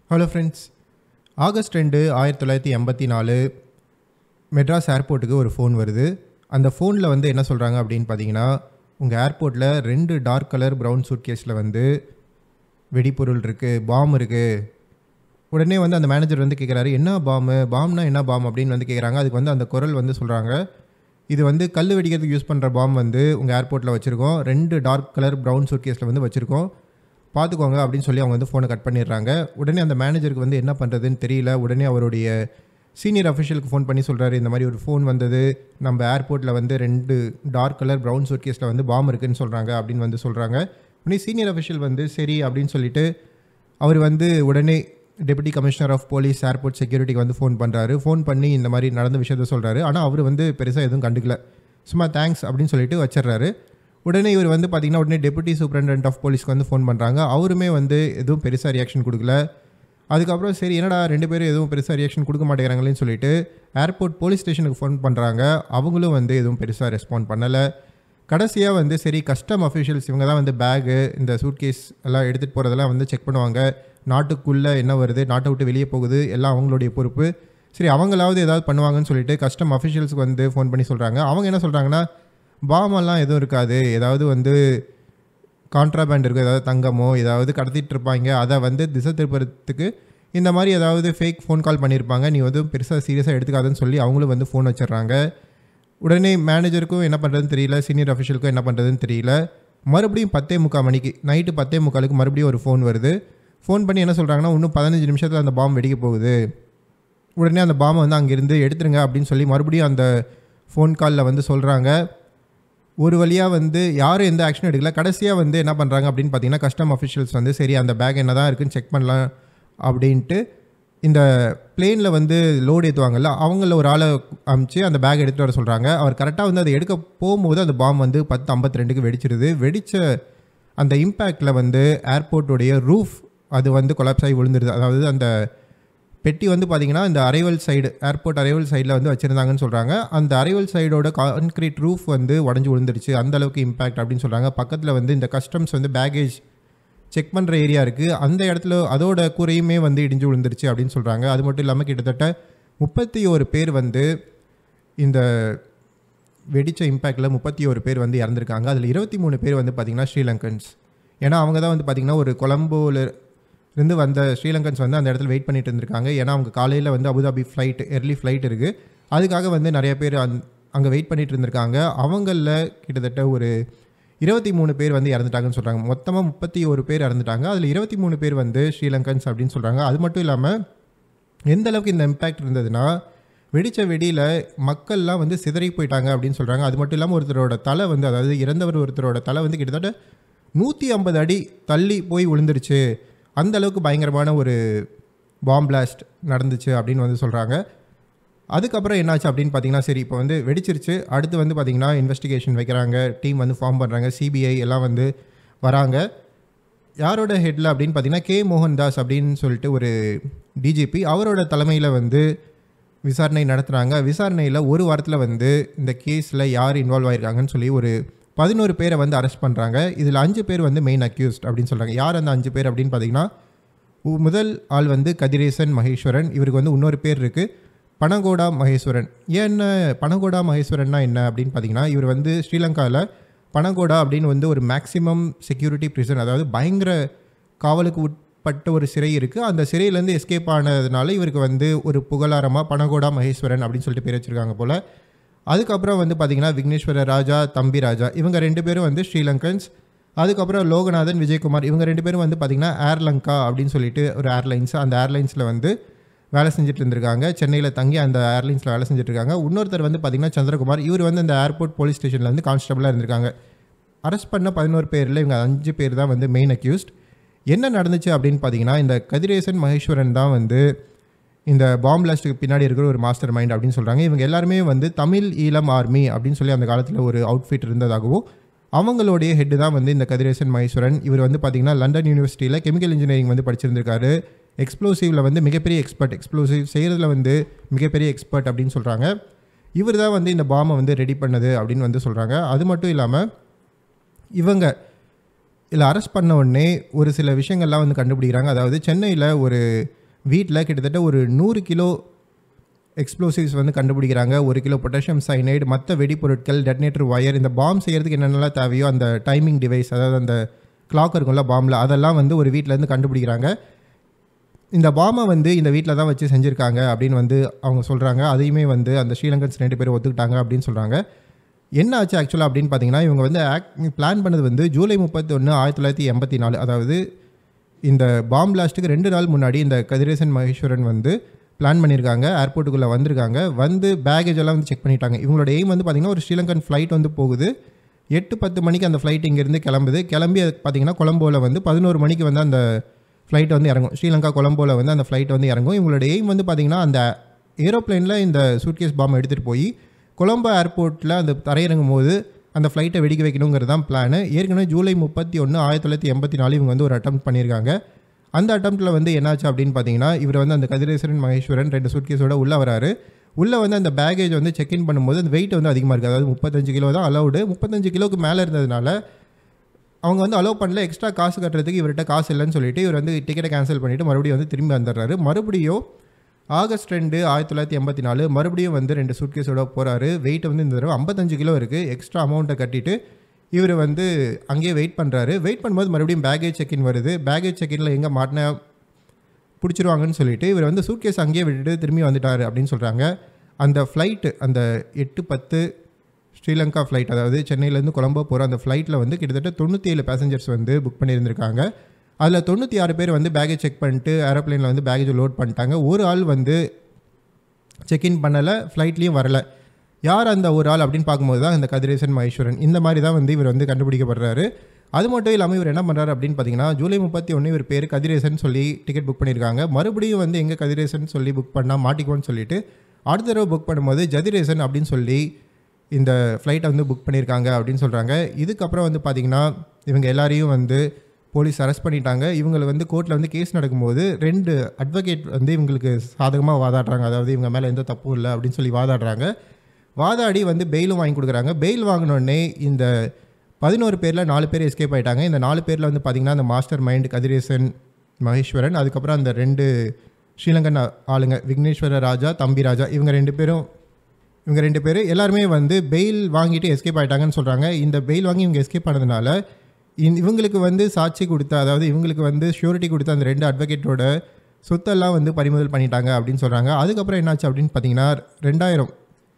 hello friends August ரெண்டு ஆயிரத்தி தொள்ளாயிரத்தி எண்பத்தி நாலு மெட்ராஸ் ஏர்போர்ட்டுக்கு ஒரு ஃபோன் வருது அந்த ஃபோனில் வந்து என்ன சொல்கிறாங்க அப்படின்னு பார்த்தீங்கன்னா உங்கள் ஏர்போர்ட்டில் ரெண்டு டார்க் கலர் ப்ரௌன் சூட் கேஸில் வந்து வெடிப்பொருள் இருக்குது பாம் இருக்குது உடனே வந்து அந்த மேனேஜர் வந்து கேட்குறாரு என்ன பாம்பு பாம்னா என்ன பாம் அப்படின்னு வந்து கேட்குறாங்க அதுக்கு வந்து அந்த குரல் வந்து சொல்கிறாங்க இது வந்து கல் வெடிக்கிறதுக்கு யூஸ் பண்ணுற பாம் வந்து உங்கள் ஏர்போர்ட்டில் வச்சுருக்கோம் ரெண்டு டார்க் கலர் ப்ரௌன் சூட் கேஸில் வந்து வச்சுருக்கோம் பார்த்துக்கோங்க அப்படின்னு சொல்லி அவங்க வந்து ஃபோனை கட் பண்ணிடுறாங்க உடனே அந்த மேனேஜருக்கு வந்து என்ன பண்ணுறதுன்னு தெரியல உடனே அவருடைய சீனியர் அஃபிஷியலுக்கு ஃபோன் பண்ணி சொல்கிறாரு இந்த மாதிரி ஒரு ஃபோன் வந்தது நம்ம ஏர்போர்ட்டில் வந்து ரெண்டு டார்க் கலர் ப்ரௌன் சூட் கேஸில் வந்து பாம் இருக்குன்னு சொல்கிறாங்க அப்படின்னு வந்து சொல்கிறாங்க உடனே சீனியர் அஃபிஷியல் வந்து சரி அப்படின்னு சொல்லிட்டு அவர் வந்து உடனே deputy commissioner of police airport செக்யூரிட்டிக்கு வந்து ஃபோன் பண்ணுறாரு ஃபோன் பண்ணி இந்த மாதிரி நடந்த விஷயத்த சொல்கிறாரு ஆனால் அவர் வந்து பெருசாக எதுவும் கண்டுக்கல சும்மா தேங்க்ஸ் அப்படின்னு சொல்லிட்டு வச்சிடுறாரு உடனே இவர் வந்து பார்த்தீங்கன்னா உடனே டெபுட்டி சூப்பரண்டன்ட் ஆஃப் போலீஸ்க்கு வந்து ஃபோன் பண்ணுறாங்க அவருமே வந்து எதுவும் பெருசாக ரியாக்ஷன் கொடுக்கல அதுக்கப்புறம் சரி என்னடா ரெண்டு பேரும் எதுவும் பெருசாக ரியாக்ஷன் கொடுக்க மாட்டேங்கிறாங்களேன்னு சொல்லிட்டு ஏர்போர்ட் போலீஸ் ஸ்டேஷனுக்கு ஃபோன் பண்ணுறாங்க அவங்களும் வந்து எதுவும் பெருசாக ரெஸ்பாண்ட் பண்ணலை கடைசியாக வந்து சரி கஸ்டம் அஃபிஷியல்ஸ் இவங்க தான் வந்து பேகு இந்த சூட்கேஸ் எல்லாம் எடுத்துகிட்டு போகிறதெல்லாம் வந்து செக் பண்ணுவாங்க நாட்டுக்குள்ளே என்ன வருது நாட்டை விட்டு வெளியே போகுது எல்லாம் அவங்களுடைய பொறுப்பு சரி அவங்களாவது ஏதாவது பண்ணுவாங்கன்னு சொல்லிட்டு கஸ்டம் அஃபிஷியல்ஸ்க்கு வந்து ஃபோன் பண்ணி சொல்கிறாங்க அவங்க என்ன சொல்கிறாங்கன்னா பாமெல்லாம் எதுவும் இருக்காது ஏதாவது வந்து கான்ட்ராபேண்ட் இருக்கும் ஏதாவது தங்கமோ ஏதாவது கடத்திட்டு இருப்பாங்க அதை வந்து திசை திருப்புறதுக்கு இந்த மாதிரி ஏதாவது ஃபேக் ஃபோன் கால் பண்ணியிருப்பாங்க நீ வந்து பெருசாக சீரியஸாக எடுத்துக்காதுன்னு சொல்லி அவங்களும் வந்து ஃபோன் வச்சிடுறாங்க உடனே மேனேஜருக்கும் என்ன பண்ணுறதுன்னு தெரியல சீனியர் அஃபிஷியலுக்கும் என்ன பண்ணுறதுன்னு தெரியல மறுபடியும் பத்தே முக்கால் மணிக்கு நைட்டு பத்தே முக்காலுக்கு மறுபடியும் ஒரு ஃபோன் வருது ஃபோன் பண்ணி என்ன சொல்கிறாங்கன்னா இன்னும் பதினஞ்சு நிமிஷத்தில் அந்த பாம்பு வெடிக்க போகுது உடனே அந்த பாம்பை வந்து அங்கேருந்து எடுத்துருங்க அப்படின்னு சொல்லி மறுபடியும் அந்த ஃபோன் காலில் வந்து சொல்கிறாங்க ஒரு வழியாக வந்து யாரும் எந்த ஆக்ஷனும் எடுக்கல கடைசியாக வந்து என்ன பண்ணுறாங்க அப்படின்னு பார்த்தீங்கன்னா கஸ்டம் அஃபிஷியல்ஸ் வந்து சரி அந்த பேக் என்ன தான் இருக்குன்னு செக் பண்ணலாம் அப்படின்ட்டு இந்த பிளேனில் வந்து லோடு ஏற்றுவாங்கல்ல அவங்கள ஒரு ஆளை அமுச்சு அந்த பேக் எடுத்துகிட்டு வர சொல்கிறாங்க அவர் கரெக்டாக வந்து அதை எடுக்க போகும்போது அந்த பாம் வந்து பத்து ஐம்பத்தி ரெண்டுக்கு வெடிச்சிருது வெடித்த அந்த இம்பேக்டில் வந்து ஏர்போர்ட்டுடைய ரூஃப் அது வந்து கொலாப்ஸ் ஆகி விழுந்துருது அதாவது அந்த பெட்டி வந்து பார்த்தீங்கன்னா இந்த அரைவல் சைடு ஏர்போர்ட் அரைவல் சைடில் வந்து வச்சுருந்தாங்கன்னு சொல்கிறாங்க அந்த அரைவல் சைடோட கான்க்ரீட் ரூஃப் வந்து உடஞ்சி விழுந்துருச்சு அந்த அளவுக்கு இம்பேக்ட் அப்படின்னு சொல்கிறாங்க பக்கத்தில் வந்து இந்த கஸ்டம்ஸ் வந்து பேகேஜ் செக் பண்ணுற ஏரியா இருக்குது அந்த இடத்துல அதோட கூரையுமே வந்து இடிஞ்சு விழுந்துருச்சு அப்படின்னு சொல்கிறாங்க அது மட்டும் இல்லாமல் கிட்டத்தட்ட முப்பத்தி ஒரு பேர் வந்து இந்த வெடித்த இம்பேக்டில் முப்பத்தி ஒரு பேர் வந்து இறந்துருக்காங்க அதில் இருபத்தி மூணு பேர் வந்து பார்த்திங்கன்னா ஸ்ரீலங்கன்ஸ் ஏன்னா அவங்க தான் வந்து பார்த்திங்கன்னா ஒரு கொலம்போவில் இருந்து வந்த ஸ்ரீலங்கன்ஸ் வந்து அந்த இடத்துல வெயிட் பண்ணிட்டு இருந்திருக்காங்க ஏன்னா அவங்க காலையில் வந்து அபுதாபி ஃப்ளைட் எர்லி ஃப்ளைட் இருக்குது அதுக்காக வந்து நிறைய பேர் அந் அங்கே வெயிட் பண்ணிட்டு இருந்திருக்காங்க அவங்களில் கிட்டத்தட்ட ஒரு இருபத்தி மூணு பேர் வந்து இறந்துட்டாங்கன்னு சொல்கிறாங்க மொத்தமாக முப்பத்தி ஒரு பேர் இறந்துட்டாங்க அதில் இருபத்தி மூணு பேர் வந்து ஸ்ரீலங்கன்ஸ் அப்படின்னு சொல்கிறாங்க அது மட்டும் இல்லாமல் எந்த அளவுக்கு இந்த இம்பேக்ட் இருந்ததுன்னா வெடித்த வெடியில் மக்கள்லாம் வந்து சிதறி போயிட்டாங்க அப்படின்னு சொல்கிறாங்க அது மட்டும் இல்லாமல் ஒருத்தரோட தலை வந்து அதாவது இறந்தவர் ஒருத்தரோட தலை வந்து கிட்டத்தட்ட நூற்றி ஐம்பது அடி தள்ளி போய் விழுந்துருச்சு அந்த அளவுக்கு பயங்கரமான ஒரு பாம் பிளாஸ்ட் நடந்துச்சு அப்படின்னு வந்து சொல்கிறாங்க அதுக்கப்புறம் என்னாச்சு அப்படின்னு பார்த்தீங்கன்னா சரி இப்போ வந்து வெடிச்சிருச்சு அடுத்து வந்து பார்த்தீங்கன்னா இன்வெஸ்டிகேஷன் வைக்கிறாங்க டீம் வந்து ஃபார்ம் பண்ணுறாங்க சிபிஐ எல்லாம் வந்து வராங்க யாரோட ஹெட்டில் அப்படின்னு பார்த்தீங்கன்னா கே மோகன்தாஸ் அப்படின்னு சொல்லிட்டு ஒரு டிஜிபி அவரோட தலைமையில் வந்து விசாரணை நடத்துகிறாங்க விசாரணையில் ஒரு வாரத்தில் வந்து இந்த கேஸில் யார் இன்வால்வ் ஆயிருக்காங்கன்னு சொல்லி ஒரு பதினோரு பேரை வந்து அரெஸ்ட் பண்ணுறாங்க இதில் அஞ்சு பேர் வந்து மெயின் அக்யூஸ்ட் அப்படின்னு சொல்கிறாங்க யார் அந்த அஞ்சு பேர் அப்படின்னு பார்த்தீங்கன்னா உ- முதல் ஆள் வந்து கதிரேசன் மகேஸ்வரன் இவருக்கு வந்து இன்னொரு பேர் இருக்குது பனகோடா மகேஸ்வரன் ஏன் என்ன பனகோடா மகேஸ்வரன்னா என்ன அப்படின்னு பார்த்தீங்கன்னா இவர் வந்து ஸ்ரீலங்காவில் பனகோடா அப்படின்னு வந்து ஒரு மேக்ஸிமம் செக்யூரிட்டி பிரிசன் அதாவது பயங்கர காவலுக்கு உட்பட்ட ஒரு சிறை இருக்குது அந்த சிறையிலேருந்து எஸ்கேப் ஆனதுனால இவருக்கு வந்து ஒரு புகழாரமாக பனகோடா மகேஸ்வரன் அப்படின்னு சொல்லிட்டு பேர் வச்சுருக்காங்க போல் அதுக்கப்புறம் வந்து பார்த்தீங்கன்னா விக்னேஸ்வர ராஜா தம்பி ராஜா இவங்க ரெண்டு பேரும் வந்து ஸ்ரீலங்கன்ஸ் அதுக்கப்புறம் லோகநாதன் விஜயகுமார் இவங்க ரெண்டு பேரும் வந்து பார்த்தீங்கன்னா ஏர்லங்கா அப்படின்னு சொல்லிட்டு ஒரு ஏர்லைன்ஸ் அந்த ஏர்லைன்ஸில் வந்து வேலை செஞ்சுட்டு இருந்திருக்காங்க சென்னையில் தங்கி அந்த ஏர்லைன்ஸில் வேலை செஞ்சுட்டு இருக்காங்க இன்னொருத்தர் வந்து பார்த்தீங்கன்னா சந்திரகுமார் இவர் வந்து அந்த ஏர்போர்ட் போலீஸ் ஸ்டேஷனில் வந்து கான்ஸ்டபிளாக இருந்திருக்காங்க அரெஸ்ட் பண்ண பதினோரு பேரில் இவங்க அஞ்சு பேர் தான் வந்து மெயின் அக்யூஸ்ட் என்ன நடந்துச்சு அப்படின்னு பார்த்தீங்கன்னா இந்த கதிரேசன் மகேஸ்வரன் தான் வந்து இந்த பாம் பிளாஸ்ட்டுக்கு பின்னாடி இருக்கிற ஒரு மாஸ்டர் மைண்ட் அப்படின்னு சொல்கிறாங்க இவங்க எல்லாருமே வந்து தமிழ் ஈழம் ஆர்மி அப்படின்னு சொல்லி அந்த காலத்தில் ஒரு அவுட்ஃபிட் இருந்ததாகவும் அவங்களுடைய ஹெட்டு தான் வந்து இந்த கதிரேசன் மகேஸ்வரன் இவர் வந்து பார்த்தீங்கன்னா லண்டன் யூனிவர்சிட்டியில் கெமிக்கல் இன்ஜினியரிங் வந்து படிச்சிருந்திருக்காரு எக்ஸ்ப்ளோசிவில் வந்து மிகப்பெரிய எக்ஸ்பர்ட் எக்ஸ்ப்ளோசிவ் செய்கிறதுல வந்து மிகப்பெரிய எக்ஸ்பர்ட் அப்படின்னு சொல்கிறாங்க இவர் தான் வந்து இந்த பாமை வந்து ரெடி பண்ணது அப்படின்னு வந்து சொல்கிறாங்க அது மட்டும் இல்லாமல் இவங்க இதில் அரெஸ்ட் பண்ண உடனே ஒரு சில விஷயங்கள்லாம் வந்து கண்டுபிடிக்கிறாங்க அதாவது சென்னையில் ஒரு வீட்டில் கிட்டத்தட்ட ஒரு நூறு கிலோ எக்ஸ்ப்ளோசிவ்ஸ் வந்து கண்டுபிடிக்கிறாங்க ஒரு கிலோ பொட்டாசியம் சைனைடு மற்ற வெடிப்பொருட்கள் டெட்னேட்டர் ஒயர் இந்த பாம் செய்கிறதுக்கு என்னென்னலாம் தேவையோ அந்த டைமிங் டிவைஸ் அதாவது அந்த கிளாக் இருக்கும்ல பாம்பில் அதெல்லாம் வந்து ஒரு வீட்டிலேருந்து கண்டுபிடிக்கிறாங்க இந்த பாமை வந்து இந்த வீட்டில் தான் வச்சு செஞ்சுருக்காங்க அப்படின்னு வந்து அவங்க சொல்கிறாங்க அதையுமே வந்து அந்த ஸ்ரீலங்கன்ஸ் ரெண்டு பேரும் ஒத்துக்கிட்டாங்க அப்படின்னு சொல்கிறாங்க என்ன ஆச்சு ஆக்சுவலாக அப்படின்னு பார்த்தீங்கன்னா இவங்க வந்து ஆக்ட் பிளான் பண்ணது வந்து ஜூலை முப்பத்தி ஒன்று ஆயிரத்தி தொள்ளாயிரத்தி எண்பத்தி நாலு அதாவது இந்த பாம் பிளாஸ்ட்டுக்கு ரெண்டு நாள் முன்னாடி இந்த கதிரேசன் மகேஸ்வரன் வந்து பிளான் பண்ணியிருக்காங்க ஏர்போர்ட்டுக்குள்ளே வந்திருக்காங்க வந்து பேகேஜ் எல்லாம் வந்து செக் பண்ணிட்டாங்க இவங்களோட எய்ம் வந்து பார்த்திங்கன்னா ஒரு ஸ்ரீலங்கன் ஃப்ளைட் வந்து போகுது எட்டு பத்து மணிக்கு அந்த ஃப்ளைட் இங்கேருந்து கிளம்புது கிளம்பி அது பார்த்தீங்கன்னா கொலம்போவில் வந்து பதினோரு மணிக்கு வந்து அந்த ஃப்ளைட் வந்து இறங்கும் ஸ்ரீலங்கா கொலம்போவில் வந்து அந்த ஃப்ளைட் வந்து இறங்கும் இவங்களோட எய்ம் வந்து பார்த்திங்கன்னா அந்த ஏரோப்ளேனில் இந்த சூட்கேஸ் பாம் எடுத்துகிட்டு போய் கொலம்போ ஏர்போர்ட்டில் அந்த தரையிறங்கும் போது அந்த ஃப்ளைட்டை வெடிக்க வைக்கணுங்கிறது தான் பிளான் ஏற்கனவே ஜூலை முப்பத்தி ஒன்று ஆயிரத்தி தொள்ளாயிரத்தி எண்பத்தி நாலு இவங்க வந்து ஒரு அட்டம் பண்ணியிருக்காங்க அந்த அட்டம்ப்ட்டில் வந்து என்னாச்சு அப்படின்னு பார்த்தீங்கன்னா இவர் வந்து அந்த கதிரேஸ்வரன் மகேஸ்வரன் ரெண்டு சூட்கேஸோட உள்ளே வராரு உள்ளே வந்து அந்த பேகேஜ் வந்து செக்இன் பண்ணும்போது அந்த வெயிட் வந்து அதிகமாக இருக்குது அதாவது முப்பத்தஞ்சு கிலோ தான் அலௌடு முப்பத்தஞ்சு கிலோக்கு மேலே இருந்ததுனால அவங்க வந்து அலோவ் பண்ணல எக்ஸ்ட்ரா காசு கட்டுறதுக்கு இவர்கிட்ட காசு இல்லைன்னு சொல்லிட்டு இவர் வந்து டிக்கெட்டை கேன்சல் பண்ணிவிட்டு மறுபடியும் வந்து திரும்பி வந்துடுறாரு மறுபடியும் ஆகஸ்ட் ரெண்டு ஆயிரத்தி தொள்ளாயிரத்தி எண்பத்தி நாலு மறுபடியும் வந்து ரெண்டு சூட்கேஸோட போகிறாரு வெயிட் வந்து இந்த தடவை ஐம்பத்தஞ்சு கிலோ இருக்குது எக்ஸ்ட்ரா அமௌண்ட்டை கட்டிட்டு இவர் வந்து அங்கேயே வெயிட் பண்ணுறாரு வெயிட் பண்ணும்போது மறுபடியும் பேகேஜ் செக்இன் வருது பேகேஜ் செக்இனில் எங்கே மாட்டின பிடிச்சிருவாங்கன்னு சொல்லிட்டு இவர் வந்து சூட்கேஸ் அங்கேயே விட்டுட்டு திரும்பி வந்துட்டார் அப்படின்னு சொல்கிறாங்க அந்த ஃப்ளைட்டு அந்த எட்டு பத்து ஸ்ரீலங்கா ஃப்ளைட் அதாவது சென்னையிலேருந்து கொலம்போ போகிற அந்த ஃப்ளைட்டில் வந்து கிட்டத்தட்ட தொண்ணூற்றி ஏழு பேசஞ்சர்ஸ் வந்து புக் பண்ணியிருந்திருக்காங்க அதில் தொண்ணூற்றி ஆறு பேர் வந்து பேகேஜ் செக் பண்ணிட்டு ஏரோப்ளேனில் வந்து பேகேஜ் லோட் பண்ணிட்டாங்க ஒரு ஆள் வந்து செக்இன் பண்ணலை ஃப்ளைட்லேயும் வரல யார் அந்த ஒரு ஆள் அப்படின்னு பார்க்கும்போது தான் இந்த கதிரேசன் மகேஸ்வரன் இந்த மாதிரி தான் வந்து இவர் வந்து கண்டுபிடிக்கப்படுறாரு அது மட்டும் இல்லாமல் இவர் என்ன பண்ணுறாரு அப்படின்னு பார்த்தீங்கன்னா ஜூலை முப்பத்தி ஒன்று இவர் பேர் கதிரேசன் சொல்லி டிக்கெட் புக் பண்ணியிருக்காங்க மறுபடியும் வந்து எங்கே கதிரேசன் சொல்லி புக் பண்ணால் மாட்டிக்குவோன்னு சொல்லிட்டு அடுத்த தடவை புக் பண்ணும்போது ஜதிரேசன் அப்படின்னு சொல்லி இந்த ஃப்ளைட்டை வந்து புக் பண்ணியிருக்காங்க அப்படின்னு சொல்கிறாங்க இதுக்கப்புறம் வந்து பார்த்திங்கன்னா இவங்க எல்லாரையும் வந்து போலீஸ் அரெஸ்ட் பண்ணிட்டாங்க இவங்களை வந்து கோர்ட்டில் வந்து கேஸ் நடக்கும்போது ரெண்டு அட்வொகேட் வந்து இவங்களுக்கு சாதகமாக வாதாடுறாங்க அதாவது இவங்க மேலே எந்த தப்பும் இல்லை அப்படின்னு சொல்லி வாதாடுறாங்க வாதாடி வந்து பெயிலும் வாங்கி கொடுக்குறாங்க பெயில் வாங்கினோடனே இந்த பதினோரு பேரில் நாலு பேர் எஸ்கேப் ஆகிட்டாங்க இந்த நாலு பேரில் வந்து பார்த்திங்கன்னா அந்த மாஸ்டர் மைண்ட் கதிரேசன் மகேஸ்வரன் அதுக்கப்புறம் அந்த ரெண்டு ஸ்ரீலங்கன் ஆ- ஆளுங்க விக்னேஸ்வர ராஜா தம்பி ராஜா இவங்க ரெண்டு பேரும் இவங்க ரெண்டு பேர் எல்லாருமே வந்து பெயில் வாங்கிட்டு எஸ்கேப் ஆகிட்டாங்கன்னு சொல்கிறாங்க இந்த பெயில் வாங்கி இவங்க எஸ்கேப் ஆனதுனால இந்த- இவங்களுக்கு வந்து சாட்சி கொடுத்த அதாவது இவங்களுக்கு வந்து ஷூரிட்டி கொடுத்த அந்த ரெண்டு அட்வொகேட்டோட சொத்தெல்லாம் வந்து பறிமுதல் பண்ணிட்டாங்க அப்படின்னு சொல்கிறாங்க அதுக்கப்புறம் என்னாச்சு அப்படின்னு பார்த்தீங்கன்னா ரெண்டாயிரம்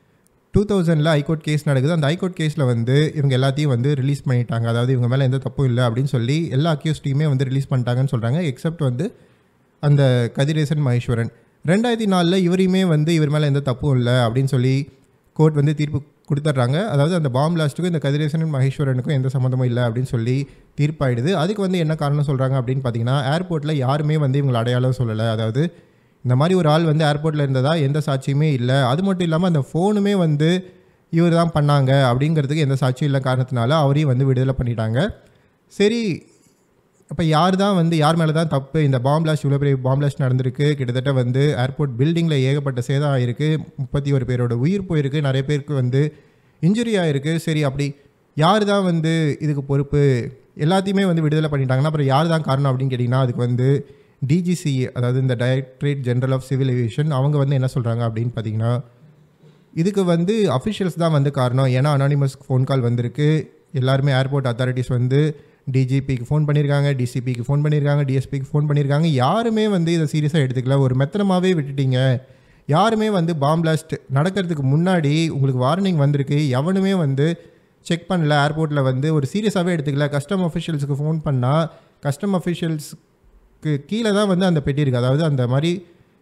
டூ தௌசண்டில் ஹைகோர்ட் கேஸ் நடக்குது அந்த ஹைகோர்ட் கேஸில் வந்து இவங்க எல்லாத்தையும் வந்து ரிலீஸ் பண்ணிட்டாங்க அதாவது இவங்க மேலே எந்த தப்பும் இல்லை அப்படின்னு சொல்லி எல்லா அக்யூஸ்டையுமே வந்து ரிலீஸ் பண்ணிட்டாங்கன்னு சொல்கிறாங்க எக்ஸப்ட் வந்து அந்த கதிரேசன் மகேஸ்வரன் ரெண்டாயிரத்தி நாலில் இவரையுமே வந்து இவர் மேலே எந்த தப்பும் இல்லை அப்படின்னு சொல்லி கோர்ட் வந்து தீர்ப்பு கொடுத்துட்றாங்க அதாவது அந்த பாம் பிளாஸ்ட்டுக்கும் இந்த கதிரேசன் மகேஸ்வரனுக்கும் எந்த சம்மந்தமும் இல்லை அப்படின்னு சொல்லி தீர்ப்பாயிடுது அதுக்கு வந்து என்ன காரணம் சொல்கிறாங்க அப்படின்னு பார்த்தீங்கன்னா ஏர்போர்ட்டில் யாருமே வந்து இவங்களை அடையாளம் சொல்லலை அதாவது இந்த மாதிரி ஒரு ஆள் வந்து ஏர்போர்ட்டில் இருந்ததா எந்த சாட்சியுமே இல்லை அது மட்டும் இல்லாமல் அந்த ஃபோனுமே வந்து இவர் தான் பண்ணாங்க அப்படிங்கிறதுக்கு எந்த சாட்சியும் இல்லை காரணத்தினால அவரையும் வந்து விடுதலை பண்ணிட்டாங்க சரி அப்போ யார் தான் வந்து யார் மேலே தான் தப்பு இந்த பாம் பிளாஸ்ட் இவ்வளோ பெரிய பாம் பிளாஸ்ட் நடந்திருக்கு கிட்டத்தட்ட வந்து ஏர்போர்ட் பில்டிங்கில் ஏகப்பட்ட சேதம் ஆயிருக்கு முப்பத்தி ஒரு பேரோட உயிர் போயிருக்கு நிறைய பேருக்கு வந்து இன்ஜுரி ஆயிருக்கு சரி அப்படி யார் தான் வந்து இதுக்கு பொறுப்பு எல்லாத்தையுமே வந்து விடுதலை பண்ணிட்டாங்கன்னா அப்புறம் யார் தான் காரணம் அப்படின்னு கேட்டிங்கன்னா அதுக்கு வந்து டிஜிசிஏ அதாவது இந்த directorate general of civil aviation அவங்க வந்து என்ன சொல்கிறாங்க அப்படின்னு பார்த்தீங்கன்னா இதுக்கு வந்து அஃபிஷியல்ஸ் தான் வந்து காரணம் ஏன்னா அனானிமஸ் ஃபோன் கால் வந்திருக்கு எல்லாருமே ஏர்போர்ட் அத்தாரிட்டிஸ் வந்து டிஜிபிக்கு ஃபோன் பண்ணியிருக்காங்க டிசிபிக்கு ஃபோன் பண்ணியிருக்காங்க டிஎஸ்பிக்கு ஃபோன் பண்ணியிருக்காங்க யாருமே வந்து இதை சீரியஸாக எடுத்துக்கல ஒரு மெத்தனமாகவே விட்டுட்டீங்க யாருமே வந்து பாம் பிளாஸ்ட் நடக்கிறதுக்கு முன்னாடி உங்களுக்கு வார்னிங் வந்திருக்கு எவனுமே வந்து செக் பண்ணல ஏர்போர்ட்டில் வந்து ஒரு சீரியஸாகவே எடுத்துக்கல கஸ்டம் அஃபிஷியல்ஸுக்கு ஃபோன் பண்ணால் கஸ்டம் அஃபிஷியல்ஸ்க்கு கீழே தான் வந்து அந்த பெட்டி இருக்குது அதாவது அந்த மாதிரி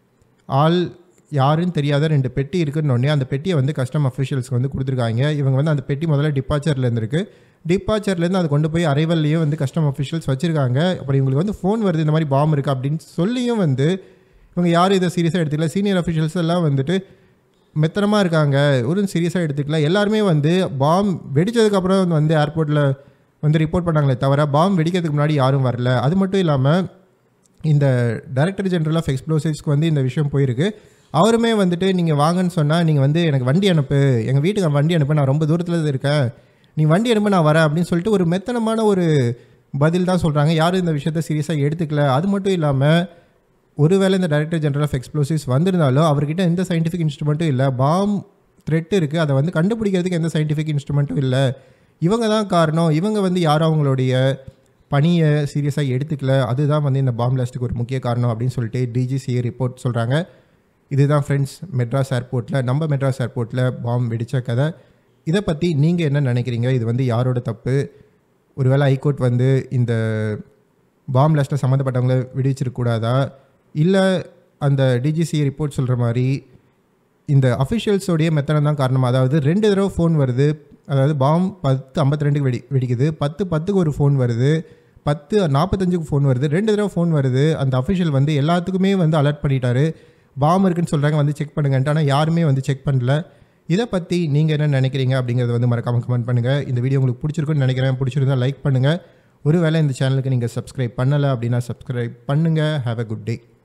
ஆள் யாருன்னு தெரியாத ரெண்டு பெட்டி இருக்குன்னு உடனே அந்த பெட்டியை வந்து கஸ்டம் அஃபிஷியல்ஸ்க்கு வந்து கொடுத்துருக்காங்க இவங்க வந்து அந்த பெட்டி முதல்ல டிபார்ச்சரில் இருந்திருக்கு டிபார்ச்சர்லேருந்து அதை கொண்டு போய் அரைவல்லையும் வந்து கஸ்டம் அஃபிஷியல்ஸ் வச்சுருக்காங்க அப்புறம் இவங்களுக்கு வந்து ஃபோன் வருது இந்த மாதிரி பாம் இருக்குது அப்படின்னு சொல்லியும் வந்து இவங்க யாரும் இதை சீரியஸாக எடுத்துக்கல சீனியர் அஃபிஷியல்ஸ் எல்லாம் வந்துட்டு மெத்தனமாக இருக்காங்க ஒரு சீரியஸாக எடுத்துக்கல எல்லாருமே வந்து பாம் வெடிச்சதுக்கப்புறம் வந்து ஏர்போர்ட்டில் வந்து ரிப்போர்ட் பண்ணாங்களே தவிர பாம் வெடிக்கிறதுக்கு முன்னாடி யாரும் வரல அது மட்டும் இல்லாமல் இந்த டைரக்டர் ஜெனரல் ஆஃப் எக்ஸ்ப்ளோசிவ்ஸ்க்கு வந்து இந்த விஷயம் போயிருக்கு அவருமே வந்துட்டு நீங்கள் வாங்கன்னு சொன்னால் நீங்கள் வந்து எனக்கு வண்டி அனுப்பு எங்கள் வீட்டுக்கு வண்டி அனுப்பு நான் ரொம்ப தூரத்தில் இருக்கேன் நீ வண்டி அனுப்பு நான் வரேன் அப்படின்னு சொல்லிட்டு ஒரு மெத்தனமான ஒரு பதில் தான் சொல்கிறாங்க யாரும் இந்த விஷயத்த சீரியஸாக எடுத்துக்கல அது மட்டும் இல்லாமல் ஒருவேளை இந்த டைரக்டர் ஜெனரல் ஆஃப் எக்ஸ்ப்ளோசிவ்ஸ் வந்திருந்தாலும் அவர்கிட்ட எந்த சயின்டிஃபிக் இன்ஸ்ட்ருமெண்ட்டும் இல்லை பாம் த்ரெட் இருக்குது அதை வந்து கண்டுபிடிக்கிறதுக்கு எந்த சயின்டிஃபிக் இன்ஸ்ட்ருமெண்ட்டும் இல்லை இவங்க தான் காரணம் இவங்க வந்து யாரும் அவங்களுடைய பணியை சீரியஸாக எடுத்துக்கல அதுதான் வந்து இந்த பாம் பிளாஸ்ட்டுக்கு ஒரு முக்கிய காரணம் அப்படின்னு சொல்லிட்டு டிஜிசிஏ ரிப்போர்ட் சொல்கிறாங்க இதுதான் ஃப்ரெண்ட்ஸ் மெட்ராஸ் ஏர்போர்ட்டில் நம்ம மெட்ராஸ் ஏர்போர்ட்டில் பாம் வெடித்த கதை இதை பற்றி நீங்கள் என்ன நினைக்கிறீங்க இது வந்து யாரோட தப்பு ஒருவேளை ஹைகோர்ட் வந்து இந்த பாம் பிளாஸ்ட்டில் சம்மந்தப்பட்டவங்கள விடுவிச்சிருக்கூடாதா இல்லை அந்த டிஜிசி ரிப்போர்ட் சொல்கிற மாதிரி இந்த அஃபிஷியல்ஸோடைய மெத்தனம் தான் காரணம் அதாவது ரெண்டு தடவை ஃபோன் வருது அதாவது பாம் பத்து ஐம்பத்தி ரெண்டுக்கு வெடி வெடிக்குது பத்து பத்துக்கு ஒரு ஃபோன் வருது பத்து நாற்பத்தஞ்சுக்கு ஃபோன் வருது ரெண்டு தடவை ஃபோன் வருது அந்த அஃபிஷியல் வந்து எல்லாத்துக்குமே வந்து அலர்ட் பண்ணிட்டாரு பாம் இருக்குன்னு சொல்கிறாங்க வந்து செக் பண்ணுங்கன்ட்டு ஆனால் யாருமே வந்து செக் பண்ணல இதை பற்றி நீங்கள் என்ன நினைக்கிறீங்க அப்படிங்கிறத வந்து மறக்காமல் கமெண்ட் பண்ணுங்கள் இந்த வீடியோ உங்களுக்கு பிடிச்சிருக்குன்னு நினைக்கிறேன் பிடிச்சிருந்தா லைக் பண்ணுங்கள் ஒருவேளை இந்த சேனலுக்கு நீங்கள் சப்ஸ்கிரைப் பண்ணலை அப்படின்னா சப்ஸ்கிரைப் பண்ணுங்கள் ஹாவ் அ குட் டே